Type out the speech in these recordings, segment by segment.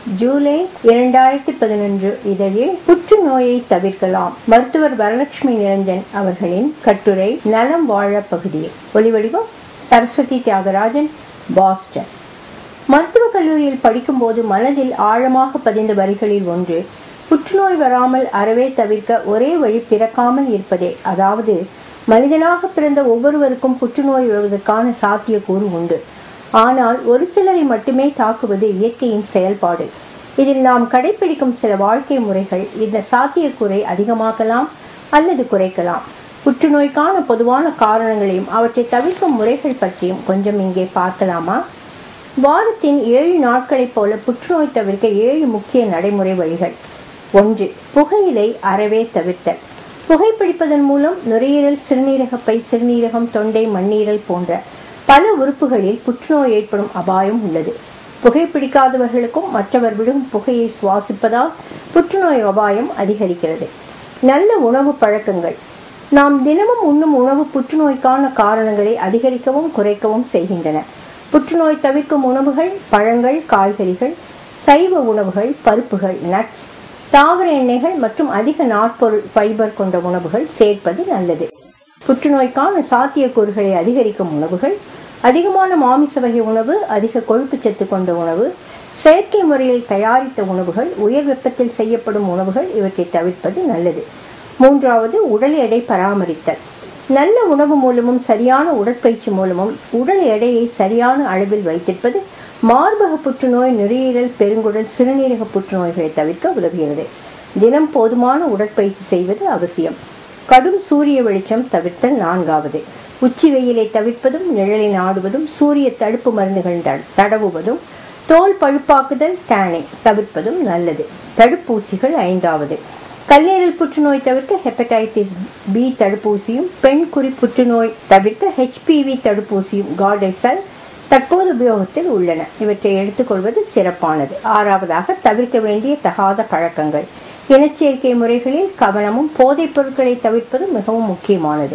ஜூலை இரண்டாயிரத்தி பதினொன்று இதழில் புற்றுநோயை தவிர்க்கலாம் மருத்துவர் வரலட்சுமி நிரஞ்சன் அவர்களின் கட்டுரை நலம் வாழ பகுதியில் ஒலிவடிவம் சரஸ்வதி தியாகராஜன் பாஸ்டன் மருத்துவக் கல்லூரியில் படிக்கும்போது மனதில் ஆழமாக பதிந்த வரிகளில் ஒன்று புற்றுநோய் வராமல் அறவே தவிர்க்க ஒரே வழி பிறக்காமல் இருப்பதே அதாவது மனிதனாக பிறந்த ஒவ்வொருவருக்கும் புற்றுநோய் வருவதற்கான சாத்தியக்கூறு உண்டு ஆனால் ஒரு சிலரை மட்டுமே தாக்குவது இயற்கையின் செயல்பாடு இதில் நாம் கடைபிடிக்கும் சில வாழ்க்கை முறைகள் இந்த சாத்தியக்கூறை அதிகமாக்கலாம் அல்லது குறைக்கலாம் புற்றுநோய்க்கான பொதுவான காரணங்களையும் அவற்றை தவிர்க்கும் முறைகள் பற்றியும் கொஞ்சம் இங்கே பார்க்கலாமா வாரத்தின் ஏழு நாட்களைப் போல புற்றுநோய் தவிர்க்க ஏழு முக்கிய நடைமுறை வழிகள் ஒன்று புகையிலை அறவே தவிர்த்தல் புகைப்பிடிப்பதன் மூலம் நுரையீரல் சிறுநீரகப்பை சிறுநீரகம் தொண்டை மண்ணீரல் போன்ற பல உறுப்புகளில் புற்றுநோய் ஏற்படும் அபாயம் உள்ளது புகைப்பிடிக்காதவர்களுக்கும் மற்றவர் விடும் புகையை சுவாசிப்பதால் புற்றுநோய் அபாயம் அதிகரிக்கிறது நல்ல உணவு பழக்கங்கள் நாம் தினமும் உண்ணும் உணவு புற்றுநோய்க்கான காரணங்களை அதிகரிக்கவும் குறைக்கவும் செய்கின்றன புற்றுநோய் தவிர்க்கும் உணவுகள் பழங்கள் காய்கறிகள் சைவ உணவுகள் பருப்புகள் நட்ஸ் தாவர எண்ணெய்கள் மற்றும் அதிக நாட்பொருள் ஃபைபர் கொண்ட உணவுகள் சேர்ப்பது நல்லது புற்றுநோய்க்கான சாத்தியக்கூறுகளை அதிகரிக்கும் உணவுகள் அதிகமான மாமிச வகை உணவு அதிக கொழுப்பு சத்து கொண்ட உணவு செயற்கை முறையில் தயாரித்த உணவுகள் உயர் வெப்பத்தில் செய்யப்படும் உணவுகள் இவற்றை தவிர்ப்பது நல்லது மூன்றாவது உடல் எடை பராமரித்தல் நல்ல உணவு மூலமும் சரியான உடற்பயிற்சி மூலமும் உடல் எடையை சரியான அளவில் வைத்திருப்பது மார்பக புற்றுநோய் நுரையீரல் பெருங்குடல் சிறுநீரக புற்றுநோய்களை தவிர்க்க உதவுகிறது தினம் போதுமான உடற்பயிற்சி செய்வது அவசியம் கடும் சூரிய வெளிச்சம் தவிர்த்தல் நான்காவது உச்சி வெயிலை தவிர்ப்பதும் நிழலை நாடுவதும் சூரிய தடுப்பு மருந்துகள் தடவுவதும் தோல் பழுப்பாக்குதல் டேனிங் தவிர்ப்பதும் நல்லது தடுப்பூசிகள் ஐந்தாவது கல்லீரல் புற்றுநோய் தவிர்க்க ஹெப்படைட்டிஸ் பி தடுப்பூசியும் பெண் குறி புற்றுநோய் தவிர்க்க ஹெச்பிவி தடுப்பூசியும் கார்டெசல் தற்போது உபயோகத்தில் உள்ளன இவற்றை எடுத்துக்கொள்வது சிறப்பானது ஆறாவதாக தவிர்க்க வேண்டிய தகாத பழக்கங்கள் இனச்சேர்க்கை முறைகளில் கவனமும் போதைப் பொருட்களை தவிர்ப்பது மிகவும் முக்கியமானது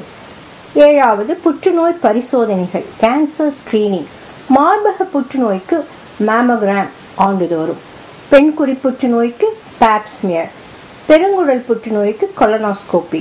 ஏழாவது புற்றுநோய் பரிசோதனைகள் கேன்சர் ஸ்கிரீனிங் மார்பக புற்றுநோய்க்கு மேமோகிராம் ஆண்டுதோறும் பெண் குறி புற்றுநோய்க்கு பாப்ஸ்மியர் பெருங்குடல் புற்றுநோய்க்கு கொலனாஸ்கோபி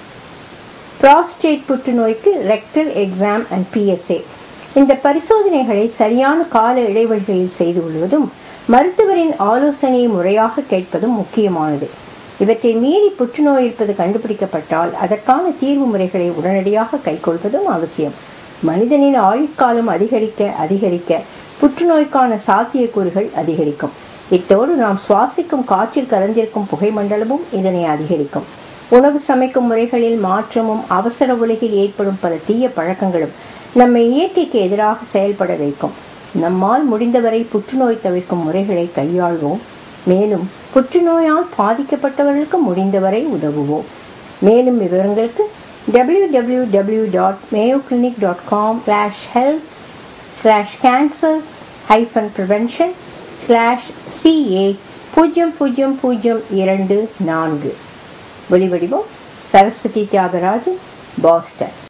புராஸ்டேட் புற்றுநோய்க்கு ரெக்டல் எக்ஸாம் அண்ட் பிஎஸ்ஏ இந்த பரிசோதனைகளை சரியான கால இடைவெளிகளில் செய்து கொள்வதும் மருத்துவரின் ஆலோசனையை முறையாக கேட்பதும் முக்கியமானது இவற்றை மீறி புற்றுநோய் இருப்பது கண்டுபிடிக்கப்பட்டால் அதற்கான தீர்வு முறைகளை உடனடியாக கைக்கொள்வதும் அவசியம் மனிதனின் ஆயுட்காலம் அதிகரிக்க அதிகரிக்க புற்றுநோய்க்கான சாத்தியக்கூறுகள் அதிகரிக்கும் இத்தோடு நாம் சுவாசிக்கும் காற்றில் கலந்திருக்கும் புகை மண்டலமும் இதனை அதிகரிக்கும் உணவு சமைக்கும் முறைகளில் மாற்றமும் அவசர உலகில் ஏற்படும் பல தீய பழக்கங்களும் நம்மை இயற்கைக்கு எதிராக செயல்பட வைக்கும் நம்மால் முடிந்தவரை புற்றுநோய் தவிர்க்கும் முறைகளை கையாள்வோம் மேலும் புற்றுநோயால் பாதிக்கப்பட்டவர்களுக்கு முடிந்தவரை உதவுவோம் மேலும் விவரங்களுக்கு W W W dot Mayo Clinic dot com slash health slash cancer hyphen prevention slash CA பூஜ்ஜியம் பூஜ்ஜியம் பூஜ்ஜியம் இரண்டு நான்கு ஒலிவடிவம் சரஸ்வதி தியாகராஜன் பாஸ்டன்